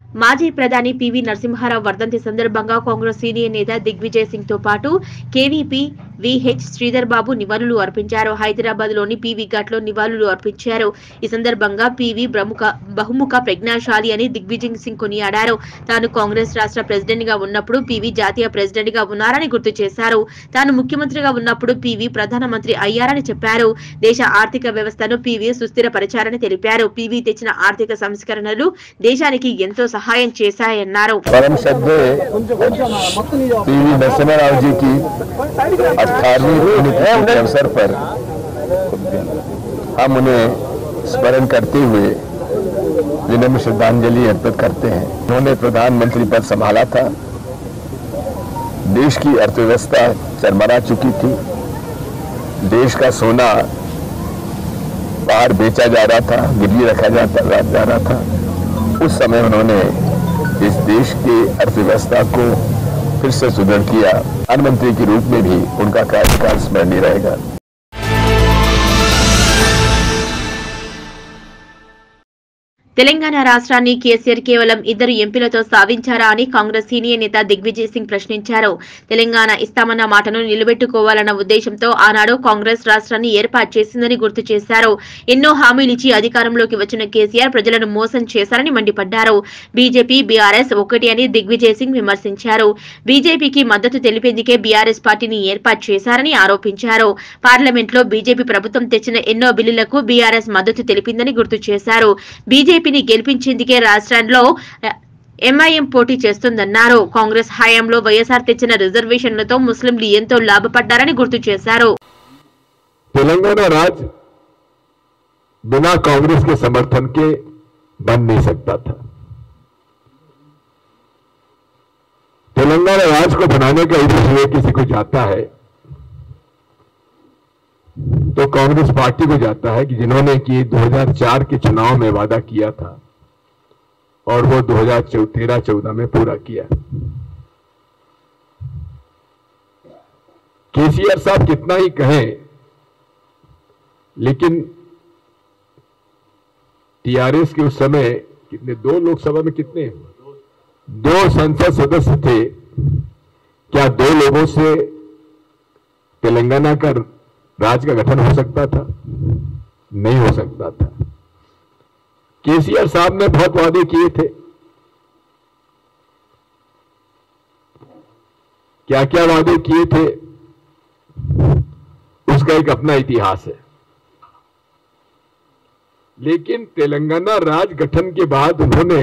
మాజీ ప్రధాని పివి నరసింహారావు వర్ధంతి సందర్భంగా కాంగ్రెస్ సీనియర్ నేత దిగ్విజయ్ సింగ్ తో పాటు కేవీపీ విహెచ్ శ్రీధర్ బాబు నివాళులు అర్పించారు హైదరాబాద్ లోని పీవీ ఘాట్ లో నివాళులు అర్పించారు ఈ సందర్భంగా పివి ప్రముఖ బహుముఖ ప్రజ్ఞాశాలి అని దిగ్విజయ్ సింగ్ కొనియాడారు తాను కాంగ్రెస్ రాష్ట్ర ప్రెసిడెంట్ గా ఉన్నప్పుడు పివి జాతీయ ప్రెసిడెంట్ గా ఉన్నారని గుర్తు చేశారు తాను ముఖ్యమంత్రిగా ఉన్నప్పుడు పివి ప్రధానమంత్రి అయ్యారని చెప్పారు దేశ ఆర్థిక వ్యవస్థను పివి సుస్థిరపరిచారని తెలిపారు పివి తెచ్చిన ఆర్థిక సంస్కరణలు దేశానికి ఎంతో సహాయం చేశాయన్నారు परम श्रद्धे पीवी नरसिम्हा राव जी की अठारहवीं पुण्यतिथि के अवसर पर हम उन्हें स्मरण करते हुए विनम्र श्रद्धांजलि अर्पित करते हैं उन्होंने प्रधानमंत्री पद संभाला था देश की अर्थव्यवस्था चरमरा चुकी थी देश का सोना बाहर बेचा जा रहा था गिरवी रखा जाता जा रहा था उस समय उन्होंने इस देश की अर्थव्यवस्था को फिर से सुदृढ़ किया प्रधानमंत्री के रूप में भी उनका कार्यकाल स्मरणीय रहेगा తెలంగాణ రాష్ట్రాన్ని కేసీఆర్ కేవలం ఇద్దరు ఎంపీలతో సాధించారా అని కాంగ్రెస్ సీనియర్ నేత దిగ్విజయ్ సింగ్ ప్రశ్నించారు తెలంగాణ ఇస్తామన్న మాటను నిలబెట్టుకోవాలన్న ఉద్దేశంతో ఆనాడు కాంగ్రెస్ రాష్ట్రాన్ని ఏర్పాటు చేసిందని గుర్తు చేశారు ఎన్నో హామీలిచ్చి అధికారంలోకి వచ్చిన కేసీఆర్ ప్రజలను మోసం చేశారని మండిపడ్డారు బీజేపీ బీఆర్ఎస్ ఒకటి అని దిగ్విజయ్ సింగ్ విమర్శించారు బీజేపీకి మద్దతు తెలిపేందుకే బీఆర్ఎస్ పార్టీని ఏర్పాటు చేశారని ఆరోపించారు పార్లమెంట్ లో బీజేపీ ప్రభుత్వం తెచ్చిన ఎన్నో బిల్లులకు బీఆర్ఎస్ మద్దతు తెలిపిందని గుర్తు చేశారు బీజేపీని గెలిపించేందుకే రాష్ట్రంలో ఎంఐఎం పోటీ చేస్తుందన్నారు కాంగ్రెస్ హయాంలో వైఎస్ఆర్ తెచ్చిన రిజర్వేషన్లతో ముస్లింలు ఎంతో లాభపడ్డారని గుర్తు చేశారు तेलंगाना राज बिना कांग्रेस के समर्थन के बन नहीं सकता था तेलंगाना राज को बनाने का यदि श्रेय किसी को जाता है तो कांग्रेस पार्टी को जाता है कि जिन्होंने कि 2004 के चुनाव में वादा किया था और वो 2013 14 में पूरा किया केसीआर साहब कितना ही कहें लेकिन टीआरएस के उस समय कितने दो लोकसभा में कितने दो संसद सदस्य थे क्या दो लोगों से तेलंगाना का राज्य का गठन हो सकता था नहीं हो सकता था केसीआर साहब ने बहुत वादे किए थे क्या क्या वादे किए थे उसका एक अपना इतिहास है लेकिन तेलंगाना राज गठन के बाद उन्होंने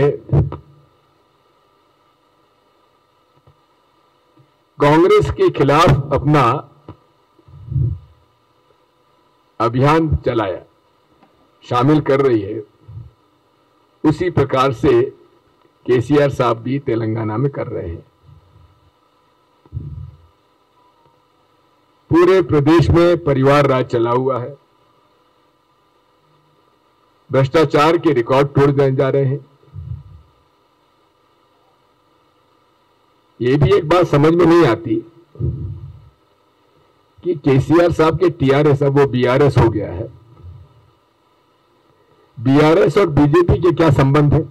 कांग्रेस के खिलाफ अपना अभियान चलाया शामिल कर रही है उसी प्रकार से केसीआर साहब भी तेलंगाना में कर रहे हैं पूरे प्रदेश में परिवार राज चला हुआ है भ्रष्टाचार के रिकॉर्ड तोड़ दिए जा रहे हैं ये भी एक बात समझ में नहीं आती कि केसीआर साहब के टीआरएस अब वो बीआरएस हो गया है बीआरएस और बीजेपी के क्या संबंध है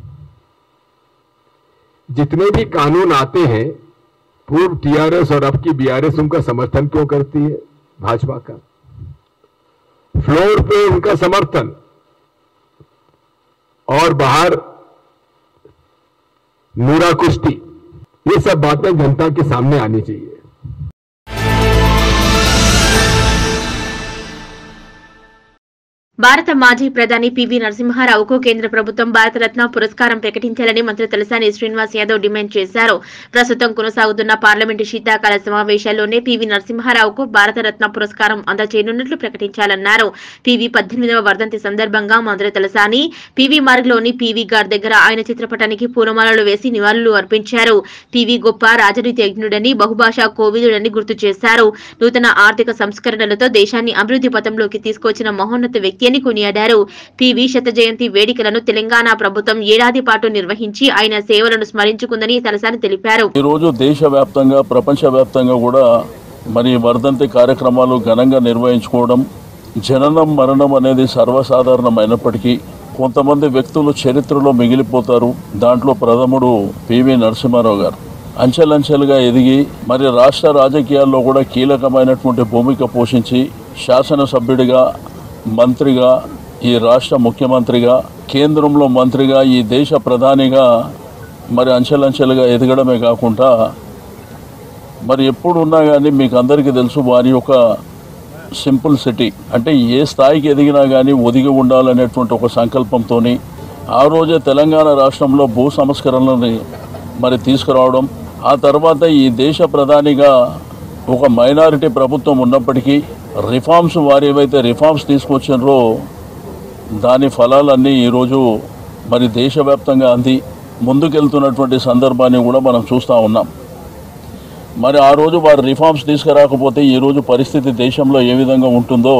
जितने भी कानून आते हैं पूर्व टीआरएस और अब की बीआरएस उनका समर्थन क्यों करती है भाजपा का फ्लोर पे उनका समर्थन और बाहर नूरा कुश्ती ये सब बातें जनता के सामने आनी चाहिए భారత మాజీ ప్రధాని పివి నరసింహారావుకు కేంద్ర ప్రభుత్వం భారతరత్న పురస్కారం ప్రకటించాలని మంత్రి తలసాని శ్రీనివాస్ యాదవ్ డిమాండ్ చేశారు ప్రస్తుతం కొనసాగుతున్న పార్లమెంటు శీతాకాల సమావేశాల్లోనే పివి నరసింహారావుకు భారతరత్న పురస్కారం అందజేయనున్నట్లు ప్రకటించాలన్నారు పివి పద్దెనిమిదవ వర్ధంతి సందర్భంగా మంత్రి తలసాని పివి మార్గ్లోని పివి గార్డ్ దగ్గర ఆయన చిత్రపటానికి పూలమాలలు వేసి నివాళులు అర్పించారు పివి గొప్ప రాజనీతిజ్ఞుడని బహుభాషా కోవిదుడని గుర్తు చేశారు నూతన ఆర్థిక సంస్కరణలతో దేశాన్ని అభివృద్ధి పథంలోకి తీసుకొచ్చిన మహోన్నత వ్యక్తి అని కొనియాడారు పివి శత జయంతి వేడుకలను తెలంగాణ ప్రభుత్వం ఏడాది పాటు నిర్వహించి ఆయన సేవలను స్మరించుకుందని తలసాని తెలిపారు ఈరోజు దేశవ్యాప్తంగా ప్రపంచవ్యాప్తంగా కూడా మరి వర్ధంతి కార్యక్రమాలు ఘనంగా నిర్వహించుకోవడం జననం మరణం అనేది సర్వసాధారణమైనప్పటికీ కొంతమంది వ్యక్తులు చరిత్రలో మిగిలిపోతారు దాంట్లో ప్రథముడు పివి నరసింహారావు గారు అంచెలంచెలుగా ఎదిగి మరి రాష్ట్ర రాజకీయాల్లో కూడా కీలకమైనటువంటి భూమిక పోషించి శాసనసభ్యుడిగా మంత్రిగా ఈ రాష్ట్ర ముఖ్యమంత్రిగా కేంద్రంలో మంత్రిగా ఈ దేశ ప్రధానిగా మరి అంచెలంచెలుగా ఎదగడమే కాకుండా మరి ఎప్పుడు ఉన్నా కానీ మీకు అందరికీ తెలుసు వారి యొక్క సింపుల్ సిటీ అంటే ఏ స్థాయికి ఎదిగినా కానీ ఒదిగి ఉండాలనేటువంటి ఒక సంకల్పంతో ఆ రోజే తెలంగాణ రాష్ట్రంలో భూ సంస్కరణలని మరి తీసుకురావడం ఆ తర్వాత ఈ దేశ ప్రధానిగా ఒక మైనారిటీ ప్రభుత్వం ఉన్నప్పటికీ రిఫార్మ్స్ వారు ఏవైతే రిఫార్మ్స్ తీసుకొచ్చినారో దాని ఫలాలన్నీ ఈరోజు మరి దేశవ్యాప్తంగా అంది ముందుకెళ్తున్నటువంటి సందర్భాన్ని కూడా మనం చూస్తూ ఉన్నాం మరి ఆ రోజు వారు రిఫార్మ్స్ తీసుకురాకపోతే ఈ రోజు పరిస్థితి దేశంలో ఏ విధంగా ఉంటుందో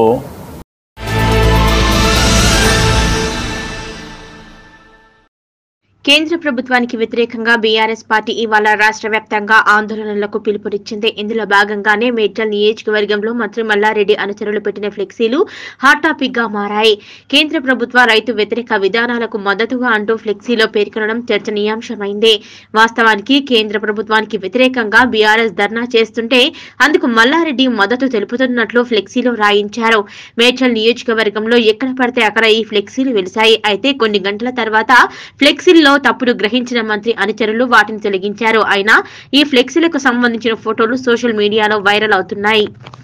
కేంద్ర ప్రభుత్వానికి వ్యతిరేకంగా బీఆర్ఎస్ పార్టీ ఇవాళ రాష్ట్ర వ్యాప్తంగా ఆందోళనలకు పిలుపునిచ్చింది ఇందులో భాగంగానే మేడ్చల్ నియోజకవర్గంలో మంత్రి మల్లారెడ్డి అనుచరులు పెట్టిన ఫ్లెక్సీలు హాట్ టాపిక్ గా మారాయి కేంద్ర ప్రభుత్వ రైతు వ్యతిరేక విధానాలకు మద్దతుగా అంటూ ఫ్లెక్సీలో పేర్కొనడం చర్చనీయాంశమైంది వాస్తవానికి కేంద్ర ప్రభుత్వానికి వ్యతిరేకంగా బీఆర్ఎస్ ధర్నా చేస్తుంటే అందుకు మల్లారెడ్డి మద్దతు తెలుపుతున్నట్లు ఫ్లెక్సీలో రాయించారు మేడ్చల్ నియోజకవర్గంలో ఎక్కడ పడితే అక్కడ ఈ ఫ్లెక్సీలు వెలిశాయి అయితే కొన్ని గంటల తర్వాత ఫ్లెక్సీల్లో తప్పుడు గ్రహించిన మంత్రి అనుచరులు వాటిని తొలగించారు అయినా ఈ ఫ్లెక్సీలకు సంబంధించిన ఫోటోలు సోషల్ మీడియాలో వైరల్ అవుతున్నాయి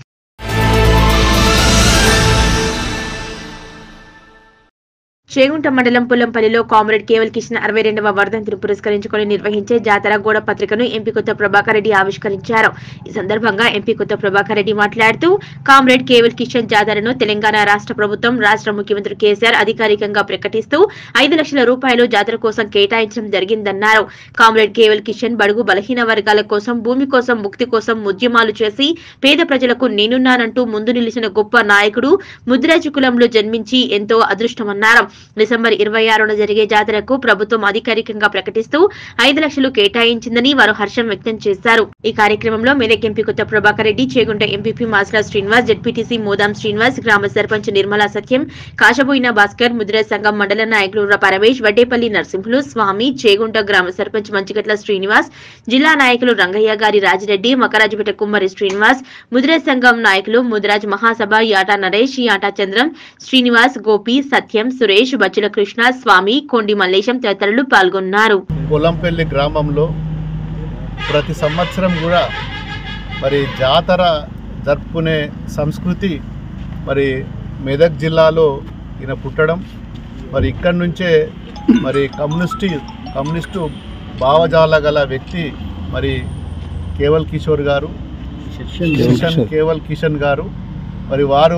చేగుంట మండలం పుల్లంపల్లిలో కామ్రేడ్ కేవల్ కిషన్ అరవై రెండవ వర్ధంతిని పురస్కరించుకొని నిర్వహించే జాతర గోడ పత్రికను ఎంపీ కొత్త ప్రభాకర్ రెడ్డి ఆవిష్కరించారు ఈ సందర్భంగా ఎంపీ కొత్త ప్రభాకర్ రెడ్డి మాట్లాడుతూ కామ్రేడ్ కేవల్ కిషన్ జాతరను తెలంగాణ రాష్ట్ర ప్రభుత్వం రాష్ట్ర ముఖ్యమంత్రి కేసీఆర్ అధికారికంగా ప్రకటిస్తూ ఐదు లక్షల రూపాయలు జాతర కోసం కేటాయించడం జరిగిందన్నారు కామ్రేడ్ కేవల్ కిషన్ బడుగు బలహీన వర్గాల కోసం భూమి కోసం ముక్తి కోసం ఉద్యమాలు చేసి పేద ప్రజలకు నేనున్నానంటూ ముందు నిలిచిన గొప్ప నాయకుడు ముద్రాజు కులంలో జన్మించి ఎంతో అదృష్టమన్నారు డిసెంబర్ ఇరవై ఆరున జరిగే జాతరకు ప్రభుత్వం అధికారికంగా ప్రకటిస్తూ ఐదు లక్షలు కేటాయించిందని వారు హర్షం వ్యక్తం చేశారు ఈ కార్యక్రమంలో Medak MP Kotha Prabhakar Reddy Chegunta MPP Masla Srinivas ZPTC Modam Srinivas గ్రామ సర్పంచ్ నిర్మలా సత్యం కాశబోయిన భాస్కర్ ముద్రా సంఘం మండల నాయకులు ర పరమేష్ వడ్డేపల్లి నరసింహులు స్వామి చేగుంట గ్రామ సర్పంచ్ మంచిగట్ల శ్రీనివాస్ జిల్లా నాయకులు రంగయ్య గారి రాజిరెడ్డి మకరాజుపేట కుమ్మరి శ్రీనివాస్ ముద్రా సంఘం నాయకులు ముదిరాజ్ మహాసభ యాటా నరేష్ యాటా చంద్రం శ్రీనివాస్ గోపి సత్యం సురేష్ బచ్చుల కృష్ణ స్వామి కొండి మల్లేశం తదితరులు పాల్గొన్నారు పొలంపల్లి గ్రామంలో ప్రతి సంవత్సరం కూడా మరి జాతర జరుపుకునే సంస్కృతి మరి మెదక్ జిల్లాలో ఈయన పుట్టడం మరి ఇక్కడి నుంచే మరి కమ్యూనిస్టు కమ్యూనిస్టు భావజాల గల వ్యక్తి మరి కేవల్ కిషోర్ గారు కిషన్ కేవల్ కిషన్ గారు మరి వారు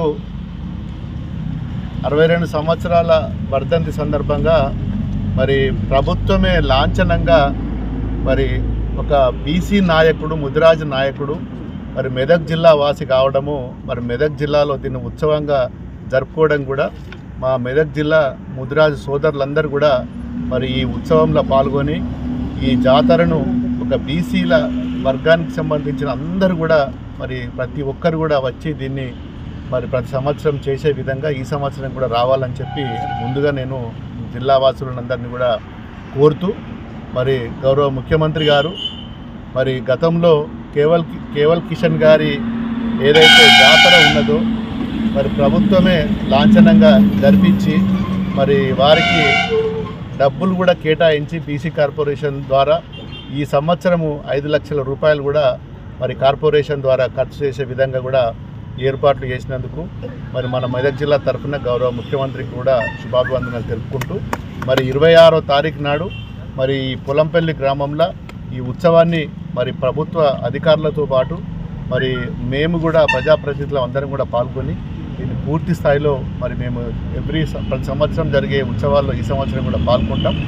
అరవై రెండు సంవత్సరాల వర్ధంతి సందర్భంగా మరి ప్రభుత్వమే లాంఛనంగా మరి ఒక బీసీ నాయకుడు ముదిరాజు నాయకుడు మరి మెదక్ జిల్లా వాసి కావడము మరి మెదక్ జిల్లాలో దీన్ని ఉత్సవంగా జరుపుకోవడం కూడా మా మెదక్ జిల్లా ముదిరాజు సోదరులందరూ కూడా మరి ఈ ఉత్సవంలో పాల్గొని ఈ జాతరను ఒక బీసీల వర్గానికి సంబంధించిన అందరూ కూడా మరి ప్రతి ఒక్కరు కూడా వచ్చి దీన్ని మరి ప్రతి సంవత్సరం చేసే విధంగా ఈ సంవత్సరం కూడా రావాలని చెప్పి ముందుగా నేను జిల్లా వాసులందరినీ కూడా కోరుతూ మరి గౌరవ ముఖ్యమంత్రి గారు మరి గతంలో కేవల్ కేవల్ కిషన్ గారి ఏదైతే జాతర ఉన్నదో మరి ప్రభుత్వమే లాంఛనంగా జరిపించి మరి వారికి డబ్బులు కూడా కేటాయించి బీసీ కార్పొరేషన్ ద్వారా ఈ సంవత్సరము ఐదు లక్షల రూపాయలు కూడా మరి కార్పొరేషన్ ద్వారా ఖర్చు చేసే విధంగా కూడా ఏర్పాట్లు చేసినందుకు మరి మన మెదక్ జిల్లా తరఫున గౌరవ ముఖ్యమంత్రికి కూడా శుభాభివందనాలు తెలుపుకుంటూ మరి ఇరవై ఆరో తారీఖు నాడు మరి ఈ పొలంపల్లి గ్రామంలో ఈ ఉత్సవాన్ని మరి ప్రభుత్వ అధికారులతో పాటు మరి మేము కూడా ప్రజాప్రతినిధులు అందరం కూడా పాల్గొని దీన్ని పూర్తి స్థాయిలో మరి మేము ఎవ్రీ స- ప్రతి సంవత్సరం జరిగే ఉత్సవాల్లో ఈ సంవత్సరం కూడా పాల్గొంటాం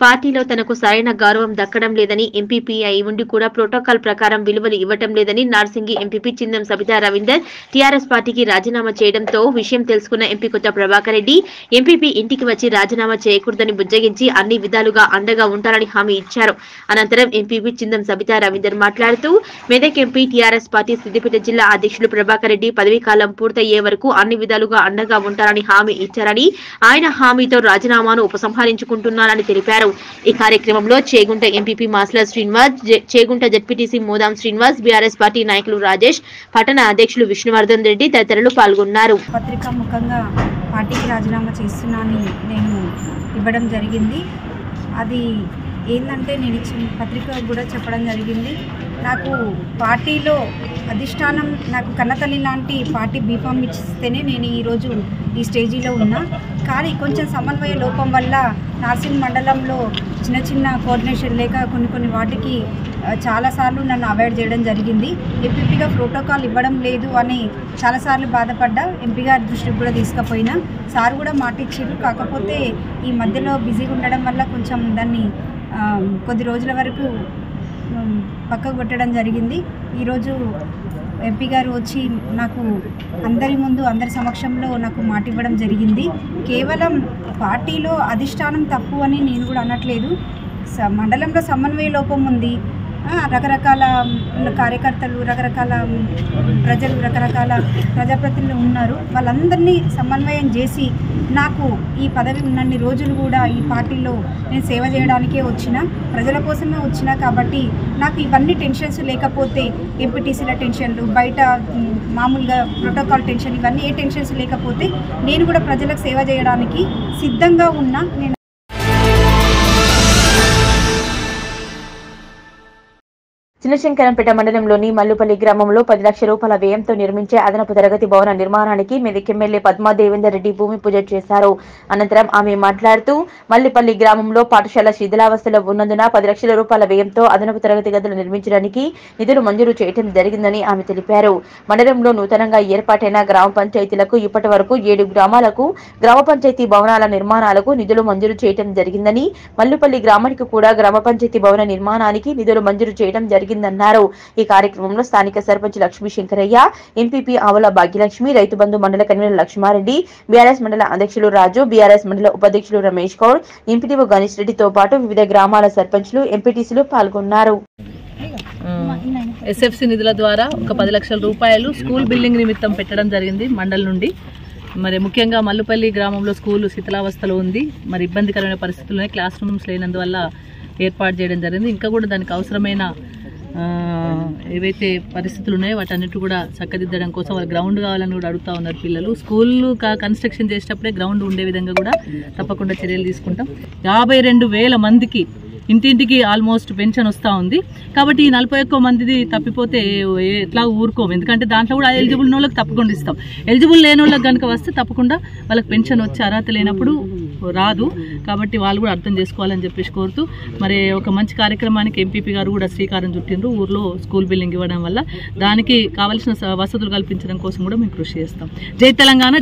పార్టీలో తనకు సరైన గౌరవం దక్కడం లేదని ఎంపీపీ అయి ఉండి కూడా ప్రోటోకాల్ ప్రకారం విలువలు ఇవ్వటం లేదని నార్సింగి ఎంపీపీ చిందం సబితా రవీందర్ టీఆర్ఎస్ పార్టీకి రాజీనామా చేయడంతో విషయం తెలుసుకున్న ఎంపీ కొత్త ప్రభాకర్ రెడ్డి ఎంపీపీ ఇంటికి వచ్చి రాజీనామా చేయకూడదని బుజ్జగించి అన్ని విధాలుగా అండగా ఉంటారని హామీ ఇచ్చారు అనంతరం ఎంపీపీ చిందం సబితా రవీందర్ మాట్లాడుతూ Medak MP TRS party Siddipet జిల్లా అధ్యక్షులు ప్రభాకర్ రెడ్డి పదవీ కాలం పూర్తయ్యే వరకు అన్ని విధాలుగా అండగా ఉంటారని హామీ ఇచ్చారని ఆయన హామీతో రాజీనామాను ఉపసంహరించుకుంటున్నారని తెలిపారు ఈ కార్యక్రమంలో చేగుంట ఎంపీపీ మాస్ల శ్రీనివాస్ జె- Chegunta ZPTC Modam Srinivas BRS party నాయకులు రాజేష్ పట్టణ అధ్యక్షులు విష్ణువర్ధన్ రెడ్డి తదితరులు పాల్గొన్నారు పత్రికా ముఖంగా పార్టీకి రాజీనామా చేస్తున్నానని నేను ఇవ్వడం జరిగింది అది ఏంటంటే నేను ఇచ్చిన పత్రిక కూడా చెప్పడం జరిగింది నాకు పార్టీలో అధిష్టానం నాకు కన్నతల్లి లాంటి పార్టీ బీఫామ్ ఇస్తేనే నేను ఈరోజు ఈ స్టేజీలో ఉన్నా కానీ కొంచెం సమన్వయ లోపం వల్ల నార్సింగ్ మండలంలో చిన్న చిన్న కోఆర్డినేషన్ లేక కొన్ని కొన్ని వాటికి ఆ, చాలాసార్లు నన్ను అవాయిడ్ చేయడం జరిగింది ఎంపీపీగా ప్రోటోకాల్ ఇవ్వడం లేదు అని చాలాసార్లు బాధపడ్డా ఎంపీ గారి దృష్టికి కూడా తీసుకుపోయినా సార్ కూడా మాట ఇచ్చారు కాకపోతే ఈ మధ్యలో బిజీగా ఉండడం వల్ల కొంచెం దాన్ని ఆ, కొద్ది రోజుల వరకు ఉమ్, పక్కకు పెట్టడం జరిగింది ఈరోజు ఎంపీ గారు వచ్చి నాకు అందరి ముందు అందరి సమక్షంలో నాకు మాట ఇవ్వడం జరిగింది కేవలం పార్టీలో అధిష్టానం తప్పు అని నేను కూడా అనట్లేదు స- మండలంలో సమన్వయ లోపం ఉంది ఆ, రకరకాల మ్, కార్యకర్తలు రకరకాల మ్, ప్రజలు రకరకాల ప్రజాప్రతినిధులు ఉన్నారు వాళ్ళందరినీ సమన్వయం చేసి నాకు ఈ పదవి ఉన్నన్ని రోజులు కూడా ఈ పార్టీలో నేను సేవ చేయడానికే వచ్చిన ప్రజల కోసమే వచ్చిన కాబట్టి నాకు ఇవన్నీ టెన్షన్స్ లేకపోతే ఎంపీటీసీల టెన్షన్లు బయట మ్, మామూలుగా ప్రోటోకాల్ టెన్షన్ ఇవన్నీ ఏ టెన్షన్స్ లేకపోతే నేను కూడా ప్రజలకు సేవ చేయడానికి సిద్ధంగా ఉన్నా నేను చిన్నశంకరంపేట మండలంలోని మల్లుపల్లి గ్రామంలో పది లక్షల రూపాయల వ్యయంతో నిర్మించే అదనపు తరగతి భవన నిర్మాణానికి మెదక్ ఎమ్మెల్యే పద్మా దేవేందర్ రెడ్డి భూమి పూజ చేశారు అనంతరం ఆమె మాట్లాడుతూ మల్లిపల్లి గ్రామంలో పాఠశాల శిథిలావస్థలో ఉన్నందున పది లక్షల రూపాయల వ్యయంతో అదనపు తరగతి గదులు నిర్మించడానికి నిధులు మంజూరు చేయడం జరిగిందని ఆమె తెలిపారు మండలంలో నూతనంగా ఏర్పాటైన గ్రామ పంచాయతీలకు ఇప్పటి వరకు ఏడు గ్రామాలకు గ్రామ పంచాయతీ భవనాల నిర్మాణాలకు నిధులు మంజూరు చేయడం జరిగిందని మల్లుపల్లి గ్రామానికి కూడా గ్రామ పంచాయతీ భవన నిర్మాణానికి నిధులు మంజూరు చేయడం జరిగిందన్నారు ఈ కార్యక్రమంలో స్థానిక సర్పంచ్ లక్ష్మీ శంకరయ్య ఎంపీపీ ఆవుల భాగ్యలక్ష్మి రైతు బంధు మండల కన్వీనర్ లక్ష్మారెడ్డి బీఆర్ఎస్ మండల అధ్యక్షులు రాజు బీఆర్ఎస్ మండల ఉపాధ్యక్షులు రమేష్ గౌడ్ ఎంపీటీఓ గణేష్ రెడ్డితో పాటు వివిధ గ్రామాల సర్పంచ్లు ఎంపీటీసీలు పాల్గొన్నారు ఎస్ఎఫ్సి నిధుల ద్వారా ఒక పది లక్షల రూపాయలు స్కూల్ బిల్డింగ్ నిమిత్తం పెట్టడం జరిగింది మండల్ నుండి మరి ముఖ్యంగా మల్లుపల్లి గ్రామంలో స్కూల్ శిథిలావస్థలో ఉంది మరి ఇబ్బందికరమైన పరిస్థితుల్లోనే క్లాస్ రూమ్స్ లేనందువల్ల ఏర్పాటు చేయడం జరిగింది ఇంకా కూడా దానికి అవసరమైన ఆ, ఏవైతే పరిస్థితులు ఉన్నాయో వాటన్నిటి కూడా చక్కదిద్దడం కోసం వాళ్ళ గ్రౌండ్ కావాలని కూడా అడుగుతా ఉన్నారు పిల్లలు స్కూల్ కన్స్ట్రక్షన్ చేసేటప్పుడే గ్రౌండ్ ఉండే విధంగా కూడా తప్పకుండా చర్యలు తీసుకుంటాం యాభై రెండు వేల మందికి ఇంటింటికి ఆల్మోస్ట్ పెన్షన్ వస్తూ ఉంది కాబట్టి ఈ నలభై ఒక్క మందిది తప్పిపోతే ఏ- ఎట్లా ఊరుకోము ఎందుకంటే దాంట్లో కూడా ఎలిజిబుల్ ఉన్న వాళ్ళకి తప్పకుండా ఇస్తాం ఎలిజిబుల్ లేని వాళ్ళకి కనుక వస్తే తప్పకుండా వాళ్ళకి పెన్షన్ వచ్చే అర్హత లేనప్పుడు రాదు కాబట్టి వాళ్ళు కూడా అర్థం చేసుకోవాలని చెప్పేసి కోరుతూ మరి ఒక మంచి కార్యక్రమానికి ఎంపీపీ గారు కూడా శ్రీకారం చుట్టిండ్రు ఊర్లో స్కూల్ బిల్డింగ్ ఇవ్వడం వల్ల దానికి కావాల్సిన స- వసతులు కల్పించడం కోసం కూడా మేము కృషి చేస్తాం జై తెలంగాణ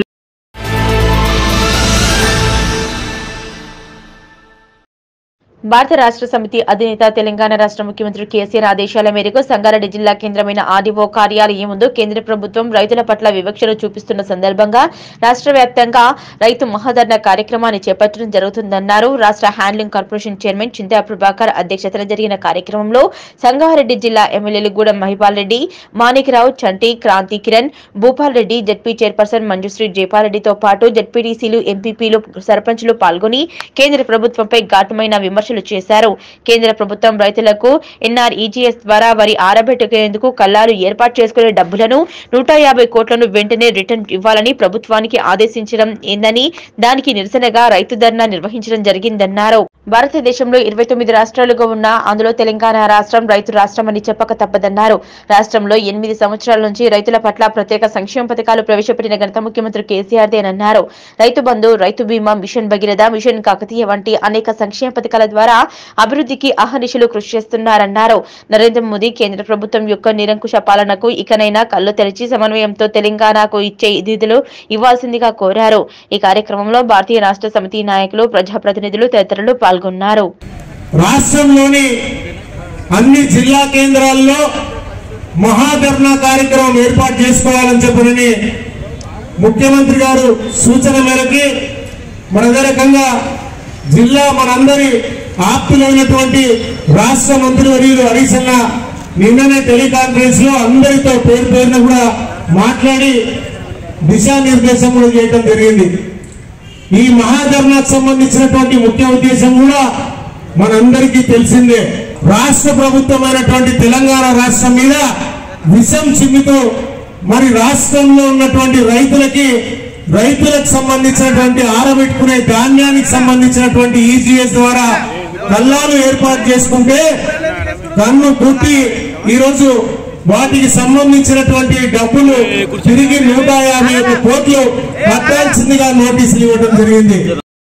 భారత రాష్ట్ర సమితి అధినేత తెలంగాణ రాష్ట్ర ముఖ్యమంత్రి కేసీఆర్ ఆదేశాల మేరకు సంగారెడ్డి జిల్లా కేంద్రమైన ఆర్డీఓ కార్యాలయం ముందు కేంద్ర ప్రభుత్వం రైతుల పట్ల వివక్షను చూపిస్తున్న సందర్భంగా రాష్ట్ర వ్యాప్తంగా రైతు మహాధరణ కార్యక్రమాన్ని చేపట్టడం జరుగుతుందన్నారు రాష్ట్ర handling corporation chairman Chinta Prabhakar అధ్యక్షతన జరిగిన కార్యక్రమంలో సంగారెడ్డి జిల్లా ఎమ్మెల్యేలు గూడెం మహిపాల్ రెడ్డి మాణిక్రావు చంటి క్రాంతి కిరణ్ భూపాల్ రెడ్డి జడ్పీ చైర్పర్సన్ మంజుశ్రీ జైపాల్రెడ్డితో పాటు జడ్పీడీసీలు ఎంపీపీలు సర్పంచులు పాల్గొని కేంద్ర ప్రభుత్వంపై ఘాటుమైన విమర్శలు చేశారు కేంద్ర ప్రభుత్వం రైతులకు ఎన్ఆర్ఈజీఎస్ ద్వారా వరి ఆరబెట్టుకునేందుకు కల్లాలు ఏర్పాటు చేసుకునే డబ్బులను నూట యాభై కోట్లను వెంటనే రిటర్న్ ఇవ్వాలని ప్రభుత్వానికి ఆదేశించడం ఏందని దానికి నిరసనగా రైతు ధర్నా నిర్వహించడం జరిగిందన్నారు భారతదేశంలో ఇరవై తొమ్మిది రాష్ట్రాలుగా ఉన్న అందులో తెలంగాణ రాష్ట్రం రైతు రాష్ట్రం అని చెప్పక తప్పదన్నారు రాష్ట్రంలో ఎనిమిది సంవత్సరాల నుంచి రైతుల పట్ల ప్రత్యేక సంక్షేమ పథకాలు ప్రవేశపెట్టిన ఘనత ముఖ్యమంత్రి కేసీఆర్దేనన్నారు రైతు బంధు రైతు బీమా మిషన్ భగీరథ మిషన్ కాకతీయ వంటి అనేక సంక్షేమ పథకాల ద్వారా ద్వారా అభివృద్ధికి అహర్నిశలు కృషి చేస్తున్నారన్నారు నరేంద్ర మోదీ కేంద్ర ప్రభుత్వం యొక్క నిరంకుశ పాలనకు ఇకనైనా కళ్ళు తెరిచి సమన్వయంతో తెలంగాణకు ఇచ్చే నిధులు ఇవ్వాల్సిందిగా కోరారు ఈ కార్యక్రమంలో భారతీయ రాష్ట్ర సమితి నాయకులు ప్రజాప్రతినిధులు తదితరులు పాల్గొన్నారు రాష్ట్రంలోని అన్ని జిల్లా కేంద్రాల్లో మహాధర్నా కార్యక్రమం ఏర్పాటు చేసుకోవాలని చెప్పని ముఖ్యమంత్రి గారు సూచన మేరకి మన అదే రకంగా జిల్లా మనందరి ఆప్తులైనటువంటి రాష్ట్ర మంత్రివర్యులు హరీష్ అన్న నిన్ననే టెలికాన్ఫరెన్స్ లో అందరితో పేరు పేరున కూడా మాట్లాడి దిశానిర్దేశం కూడా చేయడం జరిగింది ఈ మహాధర్నాకు సంబంధించినటువంటి ముఖ్య ఉద్దేశం కూడా మనందరికీ తెలిసిందే రాష్ట్ర ప్రభుత్వమైనటువంటి తెలంగాణ రాష్ట్రం మీద విషం చిమ్మితో మరి రాష్ట్రంలో ఉన్నటువంటి రైతులకి రైతులకు సంబంధించినటువంటి ఆరబెట్టుకునే ధాన్యానికి సంబంధించినటువంటి ఈజీఎస్ ద్వారా కల్లాలు ఏర్పాటు చేసుకుంటే కన్ను కొట్టి ఈరోజు వాటికి సంబంధించినటువంటి డబ్బులు తిరిగి నూట యాభై ఒక్క కోట్లు కట్టాల్సిందిగా నోటీసులు ఇవ్వడం జరిగింది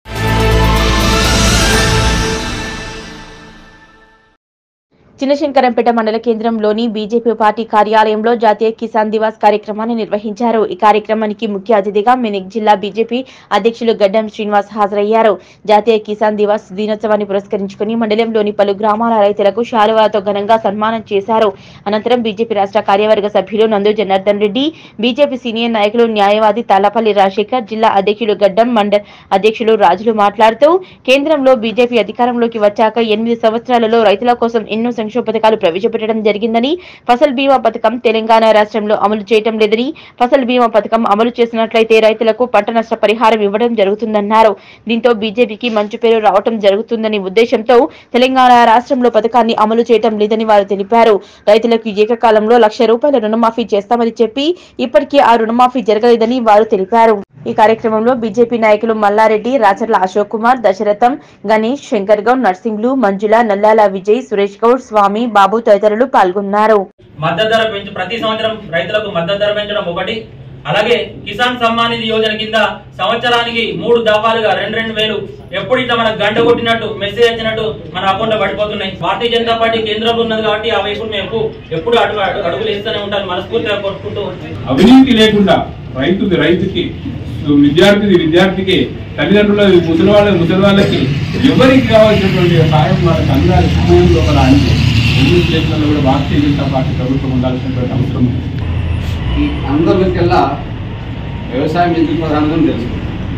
చిన్నశంకరంపేట మండల కేంద్రంలోని బీజేపీ పార్టీ కార్యాలయంలో జాతీయ కిసాన్ దివాస్ కార్యక్రమాన్ని నిర్వహించారు ఈ కార్యక్రమానికి ముఖ్య అతిథిగా మెనిక్ జిల్లా బీజేపీ అధ్యక్షులు గడ్డం శ్రీనివాస్ హాజరయ్యారు జాతీయ కిసాన్ దివాస్ దినోత్సవాన్ని పురస్కరించుకుని మండలంలోని పలు గ్రామాల రైతులకు శాలువాలతో ఘనంగా సన్మానం చేశారు అనంతరం బీజేపీ రాష్ట్ర కార్యవర్గ సభ్యులు నందు జనార్దన్ రెడ్డి బీజేపీ సీనియర్ నాయకులు న్యాయవాది తాలపల్లి రాజశేఖర్ జిల్లా అధ్యక్షులు గడ్డం మండల్ అధ్యక్షులు రాజులు మాట్లాడుతూ కేంద్రంలో బీజేపీ అధికారంలోకి వచ్చాక ఎనిమిది సంవత్సరాలలో రైతుల కోసం ఎన్నో సంక్షేమ పథకాలు ప్రవేశపెట్టడం జరిగిందని ఫసల్ బీమా పథకం తెలంగాణ రాష్ట్రంలో అమలు చేయటం లేదని ఫసల్ బీమా పథకం అమలు చేసినట్లయితే రైతులకు పంట నష్ట పరిహారం ఇవ్వడం జరుగుతుందన్నారు దీంతో బీజేపీకి మంచి పేరు రావటం జరుగుతుందని ఉద్దేశంతో తెలంగాణ రాష్ట్రంలో పథకాన్ని అమలు చేయటం లేదని వారు తెలిపారు రైతులకు ఏకకాలంలో లక్ష రూపాయల రుణమాఫీ చేస్తామని చెప్పి ఇప్పటికీ ఆ రుణమాఫీ జరగలేదని వారు తెలిపారు ఈ కార్యక్రమంలో బీజేపీ నాయకులు మల్లారెడ్డి రాచర్ల అశోక్ కుమార్ దశరథం గణేష్ శంకర్ గౌడ్ నర్సింగ్లు మంజుల నల్లాల విజయ్ సురేష్ గౌడ్ స్వామి బాబు తదితరులు పాల్గొన్నారు మద్దతు ధర పెంచు ప్రతి సంవత్సరం రైతులకు మద్దతు ధర పెంచడం ఒకటి అలాగే కిసాన్ సమ్మాన్ నిధి యోజన కింద సంవత్సరానికి మూడు దఫాలుగా రెండు రెండు వేలు ఎప్పుడు ఇట్లా మనకు గంట కొట్టినట్టు మెసేజ్ వచ్చినట్టు మన అకౌంట్ లో పడిపోతున్నాయి భారతీయ జనతా పార్టీ కేంద్రంలో ఉన్నది కాబట్టి ఆ వైపు మేము ఎప్పుడు- ఎప్పుడు అడుగు అడుగు- అడుగులు వేస్తూనే ఉంటాను మనస్ఫూర్తిగా కొట్టుకుంటూ అవినీతి లేకుండా రైతుకి రైతుకి విద్యార్థిది విద్యార్థికి తల్లిదండ్రుల ముసలి వాళ్ళ ముసలి వాళ్ళకి ఎవరికి కావాల్సినటువంటి సహాయం వాళ్ళకి అందాలి సమయంలో ఒక రానికి ఎన్ని స్టేట్లలో కూడా భారతీయ జనతా పార్టీ ప్రభుత్వం ఉండాల్సినటువంటి అవసరం ఉంది ఈ అందరికెల్లా వ్యవసాయం ఎందుకు ప్రధానం తెలుసు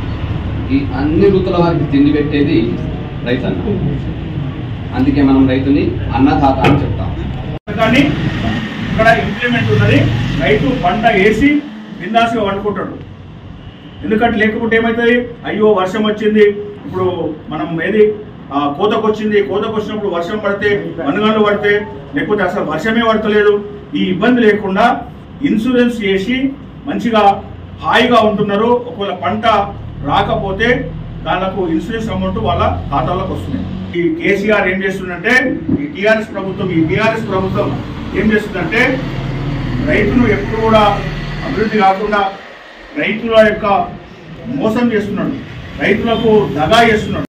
ఈ అన్ని ఋతుల వారికి తిండి పెట్టేది రైతన్న అందుకే మనం రైతుని అన్నదాత అని చెప్తాం కానీ ఇక్కడ ఇంప్లిమెంట్ ఉన్నది రైతు పంట వేసి బిందాసుగా వండుకుంటాడు ఎందుకంటే లేకపోతే ఏమవుతుంది అయ్యో వర్షం వచ్చింది ఇప్పుడు మనం ఏది ఆ, కోతకు వచ్చింది కోతకు వచ్చినప్పుడు వర్షం పడితే మనుగన్లు పడితే లేకపోతే అసలు వర్షమే పడతలేదు ఈ ఇబ్బంది లేకుండా ఇన్సూరెన్స్ చేసి మంచిగా హాయిగా ఉంటున్నారు ఒకవేళ పంట రాకపోతే దానికి ఇన్సూరెన్స్ అమౌంట్ వాళ్ళ ఖాతాలోకి వస్తుంది ఈ కేసీఆర్ ఏం చేస్తుందంటే ఈ టీఆర్ఎస్ ప్రభుత్వం ఈ టీఆర్ఎస్ ప్రభుత్వం ఏం చేస్తుందంటే రైతును ఎప్పుడు కూడా అభివృద్ధి కాకుండా రైతుల యొక్క మోసం చేస్తున్నాడు రైతులకు దగా చేస్తున్నాడు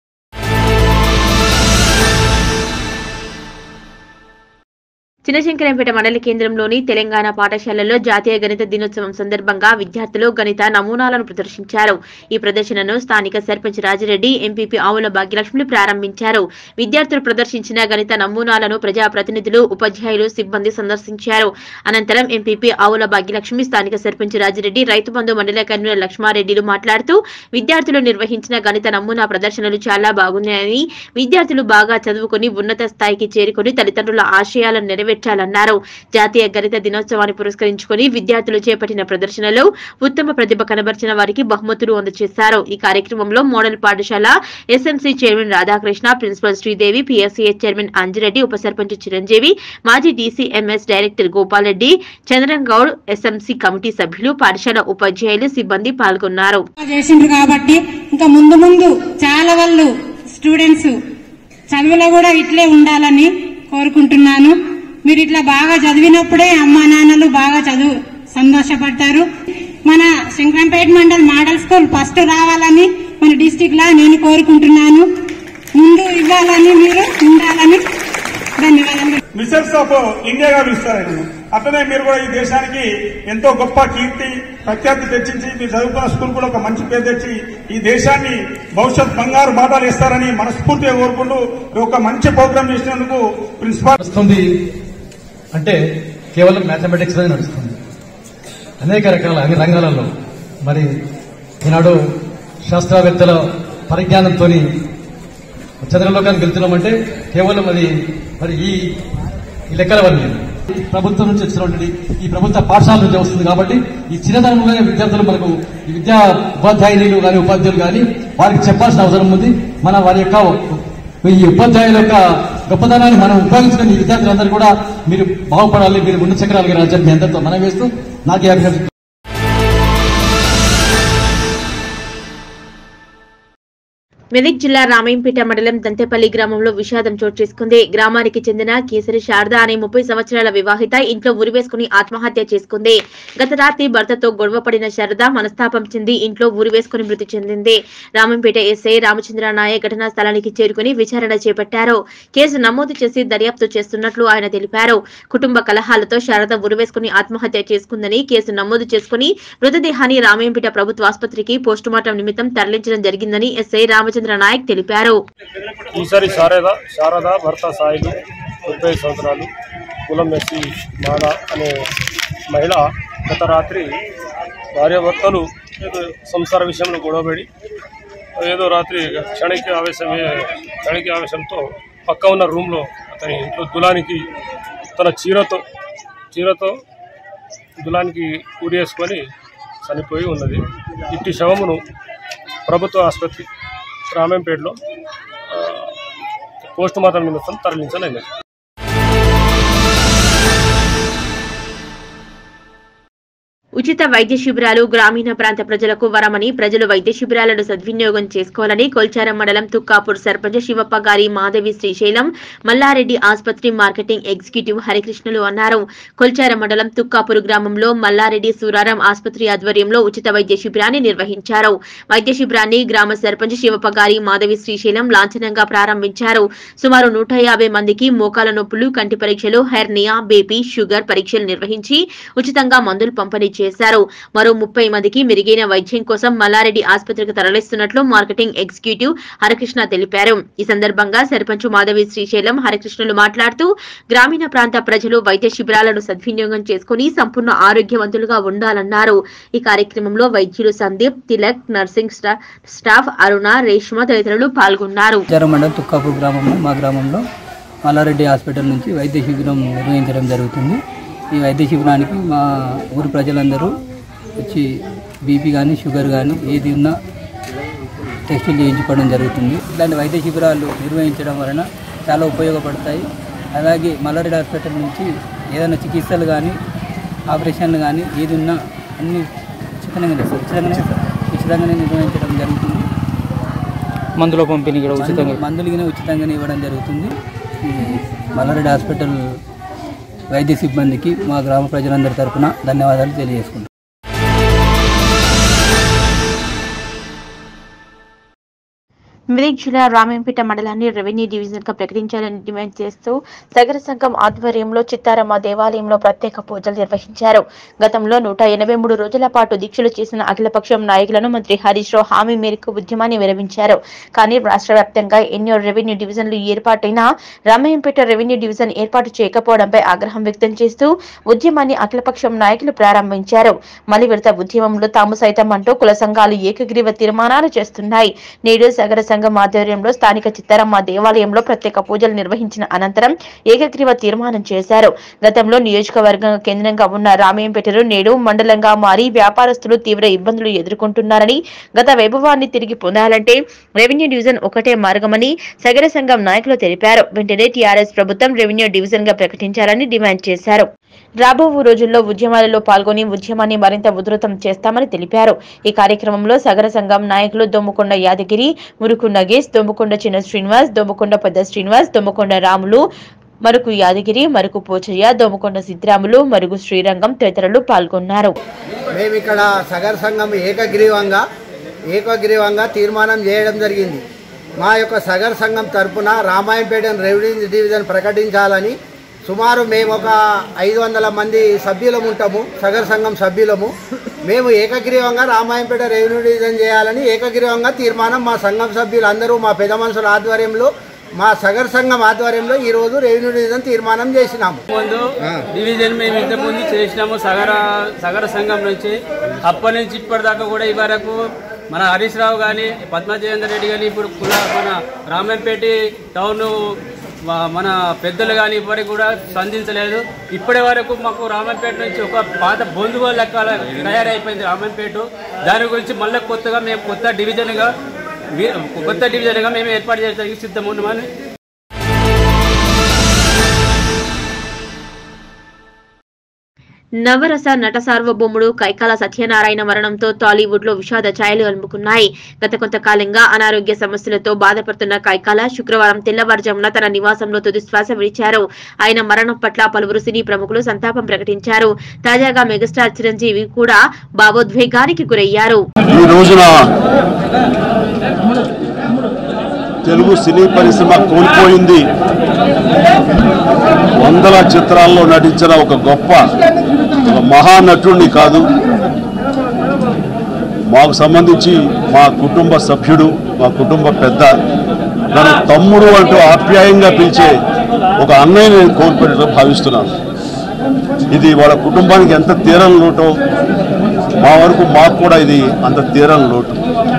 చిన్నశంకరంపేట మండల కేంద్రంలోని తెలంగాణ పాఠశాలలో జాతీయ గణిత దినోత్సవం సందర్భంగా విద్యార్థులు గణిత నమూనాలను ప్రదర్శించారు ఈ ప్రదర్శనను స్థానిక సర్పంచ్ రాజిరెడ్డి ఎంపీపీ ఆవుల భాగ్యలక్ష్మి ప్రారంభించారు విద్యార్థులు ప్రదర్శించిన గణిత నమూనాలను ప్రజాప్రతినిధులు ఉపాధ్యాయులు సిబ్బంది సందర్శించారు అనంతరం ఎంపీపీ ఆవుల భాగ్యలక్ష్మి స్థానిక సర్పంచ్ రాజిరెడ్డి రైతు బంధు మండల కన్వీనర్ లక్ష్మారెడ్డిలు మాట్లాడుతూ విద్యార్థులు నిర్వహించిన గణిత నమూనా ప్రదర్శనలు చాలా బాగున్నాయని విద్యార్థులు బాగా చదువుకుని ఉన్నత స్థాయికి చేరుకుని తల్లిదండ్రుల ఆశయాలను నెరవేర్చాలన్నారు జాతీయ గణిత దినోత్సవాన్ని పురస్కరించుకుని విద్యార్థులు చేపట్టిన ప్రదర్శనలో ఉత్తమ ప్రతిభ కనబర్చిన వారికి బహుమతులు అందజేశారు ఈ కార్యక్రమంలో మోడల్ పాఠశాల SMC chairman Radhakrishna principal Sridevi PSCS chairman Anjireddy ఉప సర్పంచ్ చిరంజీవి మాజీ DCMS director Gopal Reddy Chandran Goud SMC committee సభ్యులు పాఠశాల ఉపాధ్యాయులు సిబ్బంది పాల్గొన్నారు చేసిండ్రు కాబట్టి ఇంకా ముందు ముందు చాలా వాళ్ళు స్టూడెంట్స్ చదువులో కూడా ఇట్లే ఉండాలని కోరుకుంటున్నాను మీరు ఇట్లా బాగా చదివినప్పుడే అమ్మా నాన్నలు బాగా చదువు సంతోషపడతారు మన Shankarampet mandal model school first రావాలని మన డిస్టిక్ లా నేను కోరుకుంటున్నాను ముందు ఇవ్వాలని మీరు ఉండాలని ధన్యవాదాలు మిసెస్ ఆఫ్ ఇండియాగా పిలుస్తారు ఆయన అట్లనే మీరు కూడా ఈ దేశానికి ఎంతో గొప్ప కీర్తి ప్రఖ్యాతి తెచ్చించి మీరు చదువుకున్న స్కూల్ కూడా ఒక మంచి పేరు తెచ్చి ఈ దేశాన్ని భవిష్యత్ బంగారు బాటలు ఇస్తారని మనస్ఫూర్తిగా కోరుకుంటూ ఒక మంచి ప్రోగ్రామ్ చేసినందుకు ప్రిన్సిపాల్ నడుస్తుంది అంటే కేవలం మ్యాథమెటిక్స్ మీద నడుస్తుంది అనేక రకాల అన్ని రంగాలలో మరి ఈనాడు శాస్త్రవేత్తల పరిజ్ఞానంతో చంద్రలోకానికి వెళ్తున్నామంటే కేవలం అది మరి ఈ ఈ లెక్కల వల్లే ఈ ప్రభుత్వం నుంచి వచ్చినటువంటి ఈ ప్రభుత్వ పాఠశాల నుంచి వస్తుంది కాబట్టి ఈ చిన్నతనంలోనే విద్యార్థులు మనకు ఈ విద్యా ఉపాధ్యాయులు కానీ ఉపాధ్యాయులు కానీ వారికి చెప్పాల్సిన అవసరం ఉంది మన వారి యొక్క ఈ ఉపాధ్యాయుల యొక్క గొప్పతనాన్ని మనం ఉపయోగించుకుని ఈ విద్యార్థులందరూ కూడా మీరు బాగుపడాలి మీరు ముందు చక్రాలకి రాజ్యం మీ అందరితో మనం వేస్తూ నాకు ఈ అభిప్రాయం మెదక్ జిల్లా రామయంపేట మండలం దంతేపల్లి గ్రామంలో విషాదం చోటు చేసుకుంది గ్రామానికి చెందిన కేసరి శారద అనే ముప్పై సంవత్సరాల వివాహిత ఇంట్లో ఉరివేసుకుని ఆత్మహత్య చేసుకుంది గత రాత్రి భర్తతో గొడవ పడిన శారద మనస్తాపం చెంది ఇంట్లో ఉరివేసుకుని మృతి చెందింది రామంపేట ఎస్ఐ రామచంద్ర నాయక్ ఘటనా స్థలానికి చేరుకుని విచారణ చేపట్టారు కేసు నమోదు చేసి దర్యాప్తు చేస్తున్నట్లు ఆయన తెలిపారు కుటుంబ కలహాలతో శారద ఉరివేసుకుని ఆత్మహత్య చేసుకుందని కేసు నమోదు చేసుకుని మృతదేహాన్ని రామయంపేట ప్రభుత్వ ఆసుపత్రికి పోస్టుమార్టం నిమిత్తం తరలించడం జరిగిందని ఎస్ఐ రామచంద్ర నాయక్ తెలిపారు ఈసారి శారద శారద భర్త సాయిలు ముప్పై సంవత్సరాలు కులం ఎస్సి మాల అనే మహిళ గత రాత్రి భార్యాభర్తలు ఏదో సంసార విషయంలో గొడవపడి ఏదో రాత్రి క్షణిక ఆవేశం క్షణిక ఆవేశంతో పక్క ఉన్న రూమ్లో అతని ఇంట్లో దులానికి తన చీరతో చీరతో దులానికి ఉరేసుకొని చనిపోయి ఉన్నది ఇట్టి శవమును ప్రభుత్వ ఆసుపత్రి రామంపేటలో పోస్ట్ మార్టం నిమిత్తం తరలించలేదు ఉచిత వైద్య శిబిరాలు గ్రామీణ ప్రాంత ప్రజలకు వరమని ప్రజలు వైద్య శిబిరాలను సద్వినియోగం చేసుకోవాలని కొల్చారం మండలం తుక్కాపూర్ సర్పంచ్ శివప్ప గారి మాధవి శ్రీశైలం మల్లారెడ్డి ఆసుపత్రి మార్కెటింగ్ ఎగ్జిక్యూటివ్ హరికృష్ణులు అన్నారు కొల్చారం మండలం తుక్కాపూర్ గ్రామంలో మల్లారెడ్డి సూరారం ఆసుపత్రి ఆధ్వర్యంలో ఉచిత వైద్య శిబిరాన్ని నిర్వహించారు వైద్య శిబిరాన్ని గ్రామ సర్పంచ్ శివప్ప గారి మాధవి శ్రీశైలం లాంఛనంగా ప్రారంభించారు సుమారు నూట యాభై మందికి మోకాల నొప్పులు కంటి పరీక్షలు హెర్నియా బేబీ షుగర్ పరీక్షలు నిర్వహించి ఉచితంగా మందులు పంపిణీ చేశారు మరో ముప్పై మందికి మెరుగైన వైద్యం కోసం మల్లారెడ్డి ఆసుపత్రికి తరలిస్తున్నట్లు మార్కెటింగ్ ఎగ్జిక్యూటివ్ హరికృష్ణ తెలిపారు ఈ సందర్భంగా సర్పంచ్ మాధవి శ్రీశైలం హరికృష్ణులు మాట్లాడుతూ గ్రామీణ ప్రాంత ప్రజలు వైద్య శిబిరాలను సద్వినియోగం చేసుకుని సంపూర్ణ ఆరోగ్యవంతులుగా ఉండాలన్నారు ఈ కార్యక్రమంలో వైద్యులు సందీప్ తిలక్ నర్సింగ్ స్టా- స్టాఫ్ అరుణ రేష్మ తదితరులు పాల్గొన్నారు ఉచ్చారం మండలం తుక్కాపూర్ గ్రామంలో మా గ్రామంలో మల్లారెడ్డి హాస్పిటల్ నుంచి వైద్య శిబిరం నిర్వహించడం జరుగుతుంది ఈ వైద్య శిబిరానికి మా ఊరు ప్రజలందరూ వచ్చి బీపీ కానీ షుగర్ కానీ ఏది ఉన్నా టెస్టులు చేయించుకోవడం జరుగుతుంది ఇలాంటి వైద్య శిబిరాలు నిర్వహించడం వలన చాలా ఉపయోగపడతాయి అలాగే మల్లారెడ్డి హాస్పిటల్ నుంచి ఏదైనా చికిత్సలు కానీ ఆపరేషన్లు కానీ ఏది ఉన్నా అన్ని ఉచితంగానే సార్ ఉచితంగానే ఉచితంగానే నిర్వహించడం జరుగుతుంది మందుల పంపిణీ కూడా ఉచితంగా మందులు గిన ఉచితంగానే ఇవ్వడం జరుగుతుంది ఈ మల్లారెడ్డి హాస్పిటల్ వైద్య సిబ్బందికి మా గ్రామ ప్రజలందరి తరపున ధన్యవాదాలు తెలియజేసుకుంటాం మెదక్ జిల్లా రామేంపేట మండలాన్ని రెవెన్యూ డివిజన్ గా ప్రకటించాలని డిమాండ్ చేస్తూ సగర సంఘం ఆధ్వర్యంలో చిత్తారమ్మ దేవాలయంలో ప్రత్యేక పూజలు నిర్వహించారు గతంలో నూట ఎనభై మూడు రోజుల పాటు దీక్షలు చేసిన అఖిలపక్షం నాయకులను మంత్రి హరీష్ రావు హామీ మేరకు ఉద్యమాన్ని విరమించారు కానీ రాష్ట్ర వ్యాప్తంగా ఎన్నో రెవెన్యూ డివిజన్లు ఏర్పాటైనా రామయ్యంపేట రెవెన్యూ డివిజన్ ఏర్పాటు చేయకపోవడంపై ఆగ్రహం వ్యక్తం చేస్తూ ఉద్యమాన్ని అఖిలపక్షం నాయకులు ప్రారంభించారు మలి విడత ఉద్యమంలో తాము సైతం అంటూ కుల సంఘాలు ఏకగ్రీవ తీర్మానాలు చేస్తున్నాయి నేడు సగర సంఘం ఆధ్వర్యంలో స్థానిక చిత్తారమ్మ దేవాలయంలో ప్రత్యేక పూజలు నిర్వహించిన అనంతరం ఏకగ్రీవ తీర్మానం చేశారు గతంలో నియోజకవర్గ కేంద్రంగా ఉన్న రామయ్యంపేటలో నేడు మండలంగా మారి వ్యాపారస్తులు తీవ్ర ఇబ్బందులు ఎదుర్కొంటున్నారని గత వైభవాన్ని తిరిగి పొందాలంటే రెవెన్యూ డివిజన్ ఒకటే మార్గమని సగర సంఘం నాయకులు తెలిపారు వెంటనే టీఆర్ఎస్ ప్రభుత్వం రెవెన్యూ డివిజన్ గా ప్రకటించాలని డిమాండ్ చేశారు రాబో రోజుల్లో ఉద్యమాలలో పాల్గొని ఉద్యమాన్ని మరింత ఉధృతం చేస్తామని తెలిపారు ఈ కార్యక్రమంలో సగర సంఘం నాయకులు దొమ్ముకొండ యాదగిరి మురుకు నగేష్ దొమ్ముకొండ చిన్న శ్రీనివాస్ దొమ్ముకొండ పెద్ద శ్రీనివాస్ దొమ్ముకొండ రాములు మరుకు యాదగిరి మరుకు పోచయ్య దొమ్ముకొండ సిద్రాములు మరుగు శ్రీరంగం తదితరులు పాల్గొన్నారు మేము ఇక్కడ సగర సంఘం ఏకగ్రీవంగా ఏకగ్రీవంగా తీర్మానం చేయడం జరిగింది మా యొక్క సగర్ సంఘం తరపున రామాయంపేట రెవెన్యూ డివిజన్ ప్రకటించాలని సుమారు మేము ఒక ఐదు వందల మంది సభ్యులము ఉంటాము సగర్ సంఘం సభ్యులము మేము ఏకగ్రీవంగా రామాయంపేట రెవెన్యూ డివిజన్ చేయాలని ఏకగ్రీవంగా తీర్మానం మా సంఘం సభ్యులందరూ మా పెద్ద మనుషుల ఆధ్వర్యంలో మా సగర్ సంఘం ఆధ్వర్యంలో ఈరోజు రెవెన్యూ డివిజన్ తీర్మానం చేసినాము ముందు డివిజన్ మేము ఇంతకు ముందు చేసినాము సగర సగర సంఘం నుంచి అప్పటి నుంచి ఇప్పటిదాకా కూడా ఈ వరకు మన హరీష్ రావు కానీ పద్మజయేందర్ రెడ్డి కానీ ఇప్పుడు కుల మన రామంపేట టౌన్ మా- మన పెద్దలు కానీ ఇప్పటికి కూడా స్పందించలేదు ఇప్పటి వరకు మాకు రామంపేట నుంచి ఒక పాత బొందుగోలు లెక్క తయారైపోయింది రామంపేట దాని గురించి మళ్ళీ కొత్తగా మేము కొత్త డివిజన్గా వి- కొత్త డివిజన్గా మేము ఏర్పాటు చేయడానికి సిద్ధం ఉన్నామని నవరస నట సార్వభౌముడు కైకాల సత్యనారాయణ మరణంతో టాలీవుడ్ లో విషాద ఛాయలు అలుముకున్నాయి గత కొంతకాలంగా అనారోగ్య సమస్యలతో బాధపడుతున్న కైకాల శుక్రవారం తెల్లవారుజామున తన నివాసంలో తుది శ్వాస విడిచారు ఆయన మరణం పట్ల పలువురు సినీ ప్రముఖులు సంతాపం ప్రకటించారు తాజాగా మెగాస్టార్ చిరంజీవి కూడా భావోద్వేగానికి గురయ్యారు ఈ రోజున తెలుగు సినీ పరిశ్రమ కోల్పోయింది వందల చిత్రాల్లో నటించిన ఒక గొప్ప ఒక మహానటుడిని కాదు మాకు సంబంధించి మా కుటుంబ సభ్యుడు మా కుటుంబ పెద్ద నన్ను తమ్ముడు అంటూ ఆప్యాయంగా పిలిచే ఒక అన్నయ్య నేను కోల్పోయినట్టు భావిస్తున్నాను ఇది వాళ్ళ కుటుంబానికి ఎంత తీరని లోటో మా వరకు మాకు కూడా ఇది అంత తీరని లోటు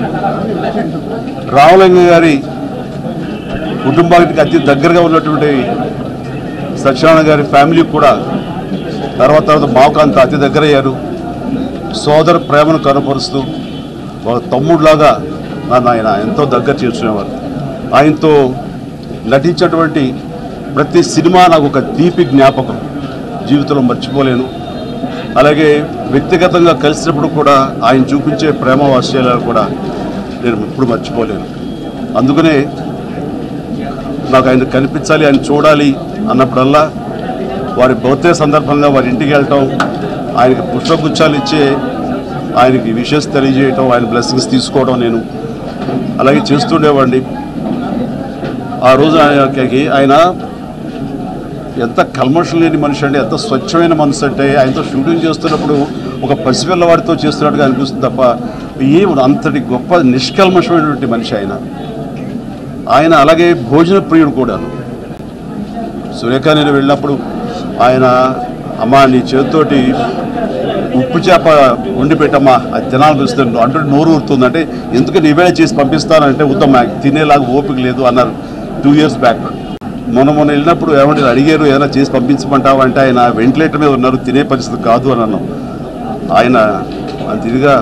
రామలింగ గారి కుటుంబానికి అతి దగ్గరగా ఉన్నటువంటి సత్యనారాయణ గారి ఫ్యామిలీ కూడా తర్వాత తర్వాత మాకు అంత అతి దగ్గర అయ్యారు సోదర ప్రేమను కనపరుస్తూ ఒక తమ్ముడులాగా నన్ను ఆయన ఎంతో దగ్గర చేర్చుకునేవారు ఆయనతో నటించినటువంటి ప్రతి సినిమా నాకు ఒక తీపి జ్ఞాపకం జీవితంలో మర్చిపోలేను అలాగే వ్యక్తిగతంగా కలిసినప్పుడు కూడా ఆయన చూపించే ప్రేమ వాత్సల్యాలు కూడా నేను ఎప్పుడు మర్చిపోలేను అందుకనే నాకు ఆయన కనిపించాలి ఆయన చూడాలి అన్నప్పుడల్లా వారి బర్త్డే సందర్భంగా వారి ఇంటికి వెళ్ళటం ఆయనకి పుష్పగుచ్చాలు ఇచ్చే ఆయనకి విషెస్ తెలియజేయటం ఆయన బ్లెస్సింగ్స్ తీసుకోవడం నేను అలాగే చేస్తుండేవాడిని ఆ రోజు ఆయనకి ఆయన ఎంత కల్మషం లేని మనిషి అంటే ఎంత స్వచ్ఛమైన మనసు అంటే ఆయనతో షూటింగ్ చేస్తున్నప్పుడు ఒక పసిపిల్లవాడితో చేస్తున్నట్టుగా అనిపిస్తుంది తప్ప ఏం అంతటి గొప్ప నిష్కల్మషమైనటువంటి మనిషి ఆయన ఆయన అలాగే భోజన ప్రియుడు కూడాను సురేఖ నేను వెళ్ళినప్పుడు ఆయన అమ్మా నీ చేతితోటి ఉప్పు చేప వండి పెట్టమ్మా అది తినాలనిపిస్తుంది అంటే నోరు ఊరుతుంది అంటే ఎందుకు నీవేళ చేసి పంపిస్తానంటే ఉత్తమ తినేలాగా ఓపిక లేదు అన్నారు టూ ఇయర్స్ బ్యాక్ మొన్న మొన్న వెళ్ళినప్పుడు ఏమంటే అడిగారు ఏదైనా చేసి పంపించమంటావా అంటే ఆయన వెంటిలేటర్ మీద ఉన్నారు తినే పరిస్థితి కాదు అని అన్నాం ఆయన అంత ఇదిగా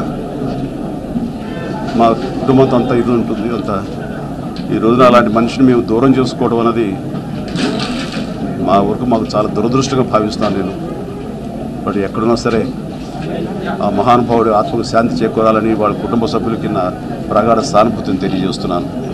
మా కుటుంబంతో అంత ఇది ఉంటుంది అంత ఈ రోజున అలాంటి మనిషిని మేము దూరం చేసుకోవడం అన్నది మా వరకు మాకు చాలా దురదృష్టంగా భావిస్తున్నాను నేను బట్ ఎక్కడున్నా సరే ఆ మహానుభావుడి ఆత్మకు శాంతి చేకూరాలని వాళ్ళ కుటుంబ సభ్యులకి నా ప్రగాఢ సానుభూతిని తెలియజేస్తున్నాను